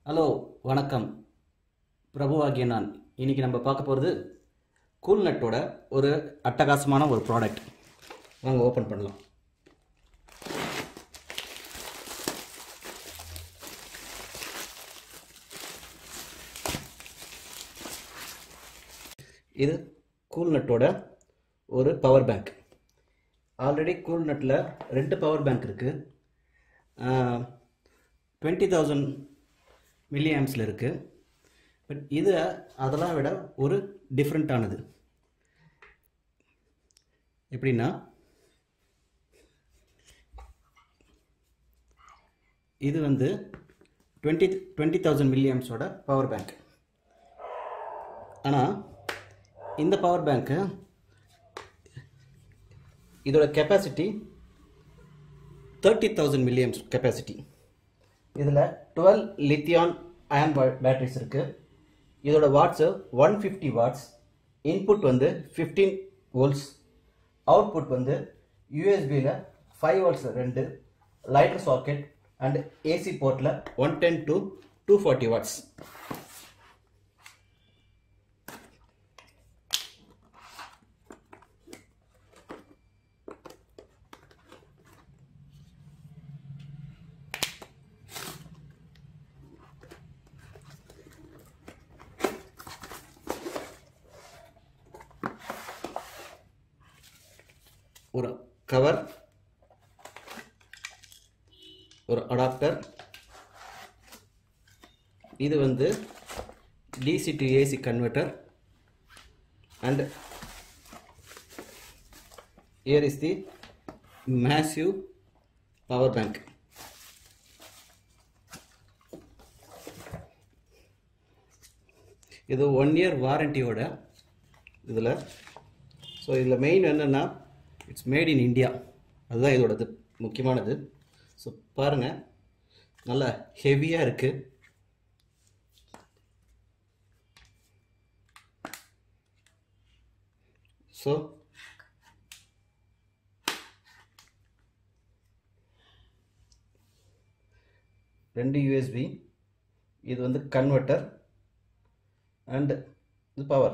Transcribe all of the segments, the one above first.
hello வணக்கம் பிரபு ஆகிய நான் இன்னைக்கு நம்ம பார்க்க போகிறது கூல்நட்டோட ஒரு அட்டகாசமான ஒரு ப்ராடக்ட் வாங்க ஓப்பன் பண்ணலாம் இது கூல்நட்டோட ஒரு பவர் பேங்க் ஆல்ரெடி கூல்நட்டில் ரெண்டு பவர் பேங்க் இருக்குது டுவெண்ட்டி தௌசண்ட் மில்லி ஆம்ஸில் இருக்குது பட் இது அதெல்லாம் விட ஒரு டிஃப்ரெண்ட்டானது எப்படின்னா இது வந்து டுவெண்ட்டி டுவெண்ட்டி தௌசண்ட் மில்லி ஆம்ஸோட பவர் பேங்க் ஆனால் இந்த பவர் பேங்க்கு இதோட capacity thirty thousand milliamps capacity இதில் டுவெல் லித்தியான் அயன் பேட்டரிஸ் இருக்குது இதோட watts one fifty watts input வந்து ஃபிஃப்டீன் வோல்ட்ஸ் அவுட்புட் வந்து யூஎஸ்பியில் ஃபைவ் வோல்ட்ஸ் ரெண்டு லைட்டர் சாக்கெட் அண்ட் ஏசி போர்ட்டில் one ten to two forty watts ஒரு கவர் ஒரு அடாப்டர் இது வந்து DC to AC converter and here is the massive power bank இது ஒன் இயர் வாரண்டியோட இதில் ஸோ இதில் மெயின் என்னென்னா இட்ஸ் மேட் இன் இந்தியா அதுதான் இதோடது முக்கியமானது ஸோ பாருங்கள் நல்லா ஹெவியாக இருக்குது ஸோ ரெண்டு யூஎஸ்பி இது வந்து கன்வெர்ட்டர் அண்ட் இது பவர்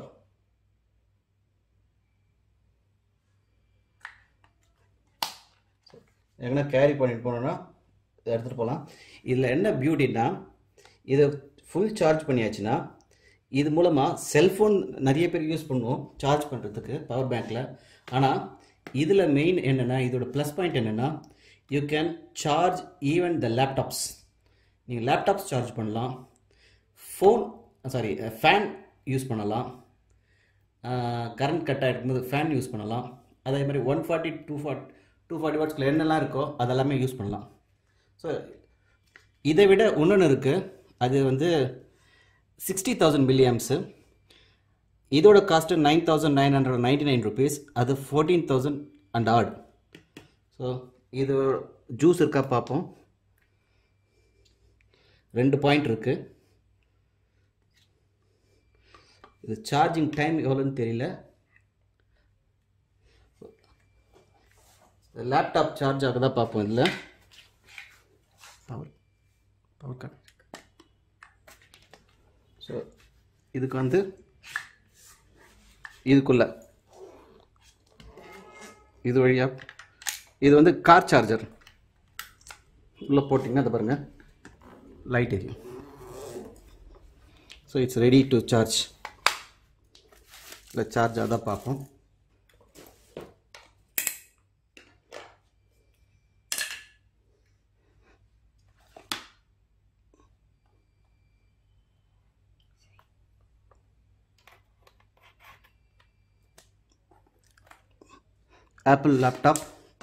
எங்கன்னா கேரி பண்ணிட்டு போனோன்னா இதை எடுத்துகிட்டு போகலாம் இதில் என்ன பியூட்டின்னா இதை ஃபுல் சார்ஜ் பண்ணியாச்சுன்னா இது மூலமாக செல்ஃபோன் நிறைய பேர் யூஸ் பண்ணுவோம் சார்ஜ் பண்ணுறதுக்கு பவர் பேங்க்கில் ஆனால் இதில் மெயின் என்னென்னா இதோட ப்ளஸ் பாயிண்ட் என்னென்னா you can charge even the laptops நீங்கள் லேப்டாப்ஸ் சார்ஜ் பண்ணலாம் ஃபோன் சாரி ஃபேன் யூஸ் பண்ணலாம் கரண்ட் கட் ஆகிருக்கும்போது ஃபேன் யூஸ் பண்ணலாம் அதே மாதிரி one forty two forty two forty வாட்ஸ்க்குள்ள என்னெல்லாம் இருக்கோ அதெல்லாமே யூஸ் பண்ணலாம் ஸோ இதை விட இன்னொன்று இருக்குது அது வந்து சிக்ஸ்டி தௌசண்ட் மில்லியம்ஸு இதோட cost nine thousand nine hundred ninety nine rupees அது fourteen thousand and odd so இது ஜூஸ் இருக்கா பார்ப்போம் ரெண்டு பாயிண்ட் இருக்குது இது சார்ஜிங் டைம் எவ்வளோன்னு தெரியல லேப்டாப் சார்ஜ் ஆகுதா பார்ப்போம் இதில் பவர் பவர் கட் ஸோ இதுக்கு வந்து இதுக்குள்ள இது வழியாக இது வந்து கார் சார்ஜர் உள்ளே போட்டிங்கன்னா அதை பாருங்கள் லைட் எரியும் so it's ready to charge இல்லை சார்ஜ் அதான் பார்ப்போம் ஆப்பிள் லேப்டாப்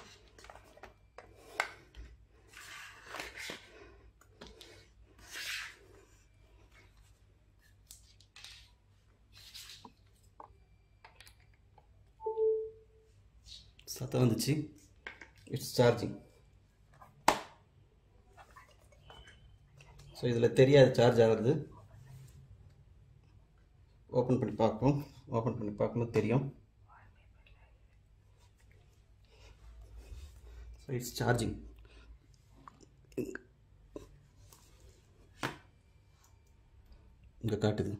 சத்தம் வந்துச்சு இட்ஸ் சார்ஜிங் ஸோ இதில் தெரியாது சார்ஜ் ஆகிறது ஓப்பன் பண்ணி பார்ப்போம் ஓப்பன் பண்ணி பார்க்கும்போது தெரியும் ஸோ இட்ஸ் சார்ஜிங் இங்கே காட்டுது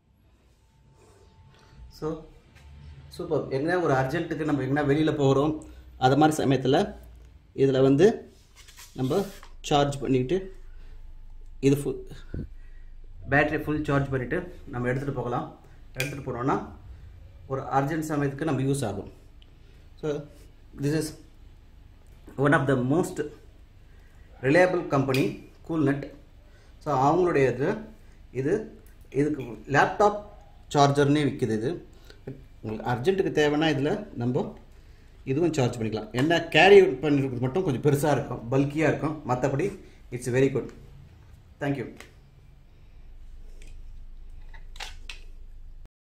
ஸோ சூப்பர் எங்கன்னா ஒரு அர்ஜென்ட்டுக்கு நம்ம எங்கன்னா வெளியில் போகிறோம் அது மாதிரி சமயத்தில் இதில் வந்து நம்ம சார்ஜ் பண்ணிக்கிட்டு இது ஃபுல் பேட்டரி ஃபுல் சார்ஜ் பண்ணிவிட்டு நம்ம எடுத்துகிட்டு போகலாம் எடுத்துகிட்டு போனோன்னா ஒரு அர்ஜென்ட் சமயத்துக்கு நம்ம யூஸ் ஆகும் so this is one of the most reliable company Coolnut so அவங்களுடைய இது இது இதுக்கு லேப்டாப் சார்ஜர்னே விற்கிது இது உங்களுக்கு அர்ஜென்ட்டுக்கு தேவைன்னா இதில் நம்ம இதுவும் சார்ஜ் பண்ணிக்கலாம் என்ன கேரி பண்ணிருக்கிறது மட்டும் கொஞ்சம் பெருசாக இருக்கும் பல்கியாக இருக்கும் மற்றபடி இட்ஸ் வெரி குட் தேங்க்யூ